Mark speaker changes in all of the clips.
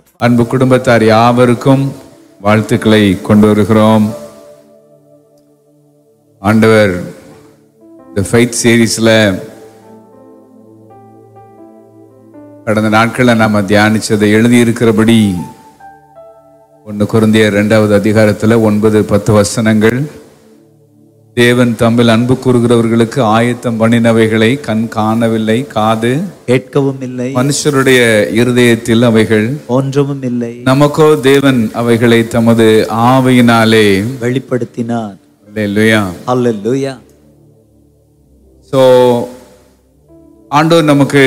Speaker 1: அன்பு குடும்பத்தார் யாவருக்கும் வாழ்த்துக்களை கொண்டு வருகிறோம் ஆண்டவர் இந்த ஃபைட் சீரீஸில் கடந்த நாட்களில் நாம் தியானிச்சதை எழுதியிருக்கிறபடி ஒன்று குருந்திய ரெண்டாவது அதிகாரத்தில் ஒன்பது பத்து வசனங்கள் தேவன் தம்மில் அன்பு கூறுகிறவர்களுக்கு ஆயத்தம் பண்ணினவைகளை கண் காணவில்லை காது
Speaker 2: கேட்கவும் இல்லை
Speaker 1: மனுஷருடைய இருதயத்தில் அவைகள்
Speaker 2: ஒன்றவும் இல்லை
Speaker 1: நமக்கோ தேவன் அவைகளை தமது ஆவையினாலே
Speaker 2: வெளிப்படுத்தினார்
Speaker 1: அல்லேலூயா
Speaker 2: அல்லேலூயா
Speaker 1: ஸோ ஆண்டவர் நமக்கு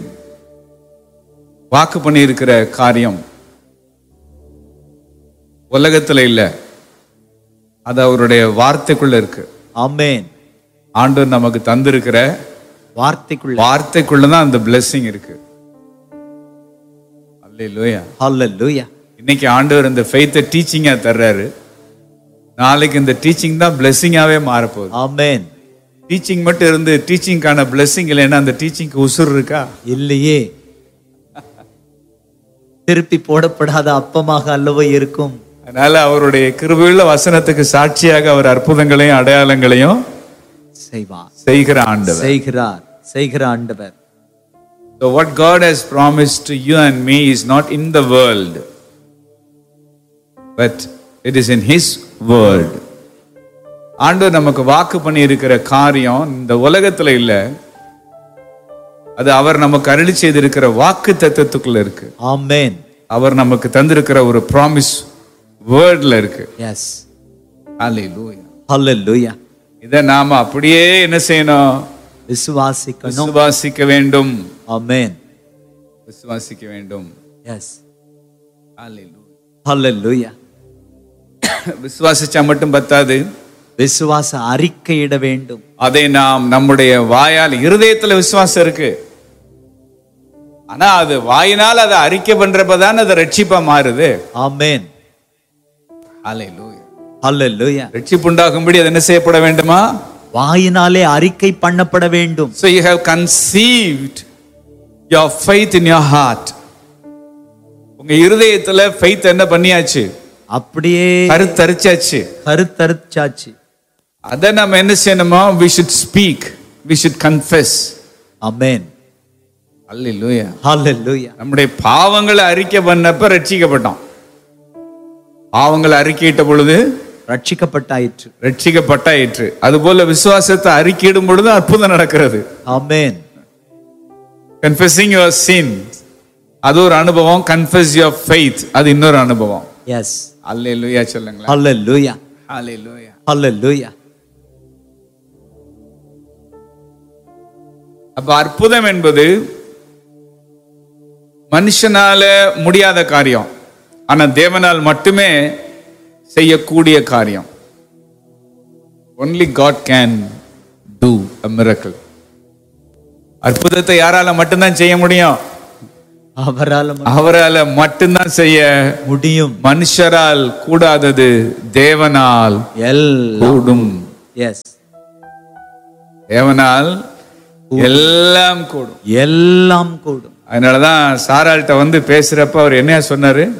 Speaker 1: வாக்கு பண்ணியிருக்கிற காரியம் உலகத்துல இல்லை அது அவருடைய வார்த்தைக்குள்ள இருக்கு
Speaker 2: ஆமென்
Speaker 1: ஆண்டவர் நமக்கு தந்திருக்கிற
Speaker 2: வார்த்தைக்குள்ள
Speaker 1: வார்த்தைக்குள்ள தான் அந்த blessing இருக்கு அல்லேலூயா
Speaker 2: அல்லேலூயா
Speaker 1: இன்னைக்கு ஆண்டவர் இந்த ஃபெய்த்தை டீச்சிங்கா தர்றாரு நாளைக்கு இந்த டீச்சிங் தான் பிளெஸ்ஸிங்காவே மாறப்போகுது
Speaker 2: ஆமென்
Speaker 1: டீச்சிங் மட்டும் இருந்து டீச்சிங்கான blessing இல்லைன்னா அந்த டீச்சிங்க்கு உசுர் இருக்கா
Speaker 2: இல்லையே திருப்பி போடப்படாத அப்பமாக அல்லவோ இருக்கும்
Speaker 1: அதனால அவருடைய கிருபையுள்ள வசனத்துக்கு சாட்சியாக அவர் அற்புதங்களையும் அடையாளங்களையும்
Speaker 2: செய்வார்
Speaker 1: செய்கிற ஆண்டவர்
Speaker 2: செய்கிறார் செய்கிற ஆண்டவர்
Speaker 1: So what God has promised to you and me is not in the world, but it is in His word. ஆண்டவர் நமக்கு வாக்கு பண்ணி இருக்கிற காரியம் இந்த உலகத்துல இல்ல அது அவர் நமக்கு அருளி செய்திருக்கிற வாக்கு தத்துவத்துக்குள்ள இருக்கு
Speaker 2: ஆமென்
Speaker 1: அவர் நமக்கு தந்திருக்கிற ஒரு ப்ராமிஸ் வேர்ட்ல இருக்கு
Speaker 2: எஸ்
Speaker 1: Hallelujah.
Speaker 2: அல்லேலூயா
Speaker 1: இதை நாம அப்படியே என்ன செய்யணும்
Speaker 2: விசுவாசிக்கணும்
Speaker 1: விசுவாசிக்க வேண்டும்
Speaker 2: ஆமென்
Speaker 1: விசுவாசிக்க வேண்டும்
Speaker 2: எஸ்
Speaker 1: Hallelujah.
Speaker 2: அல்லேலூயா
Speaker 1: விசுவாசிச்சா மட்டும் பத்தாது
Speaker 2: விசுவாச அறிக்கையிட வேண்டும்
Speaker 1: அதை நாம் நம்முடைய வாயால் இருதயத்துல விசுவாசம் இருக்கு ஆனா அது வாயினால் அதை அறிக்கை பண்றப்பதான் அது ரட்சிப்பா மாறுது
Speaker 2: ஆமென்
Speaker 1: Hallelujah.
Speaker 2: அல்லேலூயா
Speaker 1: ரட்சிப்பு உண்டாகும்படி அது என்ன செய்யப்பட வேண்டுமா
Speaker 2: வாயினாலே அறிக்கை பண்ணப்பட வேண்டும்
Speaker 1: So you have conceived your faith in your heart. உங்க இருதயத்துல faith என்ன பண்ணியாச்சு
Speaker 2: அப்படியே
Speaker 1: கருத்தரிச்சாச்சு
Speaker 2: கருத்தரிச்சாச்சு
Speaker 1: அதை நம்ம என்ன செய்யணுமா we should speak we should confess
Speaker 2: ஆமென்
Speaker 1: அல்லேலூயா
Speaker 2: ஹalleluya
Speaker 1: நம்முடைய பாவங்களை அறிக்கை பண்ணப்ப ரட்சிக்கப்பட்டோம் பாவங்களை அறிக்கையிட்ட பொழுது
Speaker 2: ரட்சிக்கப்பட்டாயிற்று
Speaker 1: ரட்சிக்கப்பட்டாயிற்று அதுபோல விசுவாசத்தை அறிக்கையிடும் பொழுது அற்புதம் நடக்கிறது
Speaker 2: ஆமென்
Speaker 1: கன்ஃபெஸிங் யுவர் sin அது ஒரு அனுபவம் கன்ஃபெஸ் யுவர் ஃபெய்த் அது இன்னொரு அனுபவம்
Speaker 2: எஸ்
Speaker 1: அல்லேலூயா சொல்லுங்களேன்
Speaker 2: ஹalleluya
Speaker 1: அல்லேலூயா
Speaker 2: ஹalleluya
Speaker 1: அப்ப அற்புதம் என்பது மனுஷனால முடியாத காரியம் ஆனா தேவனால் மட்டுமே செய்யக்கூடிய காரியம் only God can do a miracle அற்புதத்தை யாரால மட்டும்தான் செய்ய முடியும்
Speaker 2: அவரால ம-
Speaker 1: அவரால மட்டும்தான் செய்ய
Speaker 2: முடியும்
Speaker 1: மனுஷரால் கூடாதது தேவனால்
Speaker 2: எல்லாம்
Speaker 1: கூடும்
Speaker 2: எஸ்
Speaker 1: தேவனால் எல்லாம் கூடும்
Speaker 2: எல்லாம் கூடும்
Speaker 1: அதனாலதான் சாராள்கிட்ட வந்து பேசுறப்ப அவர் என்ன சொன்னாரு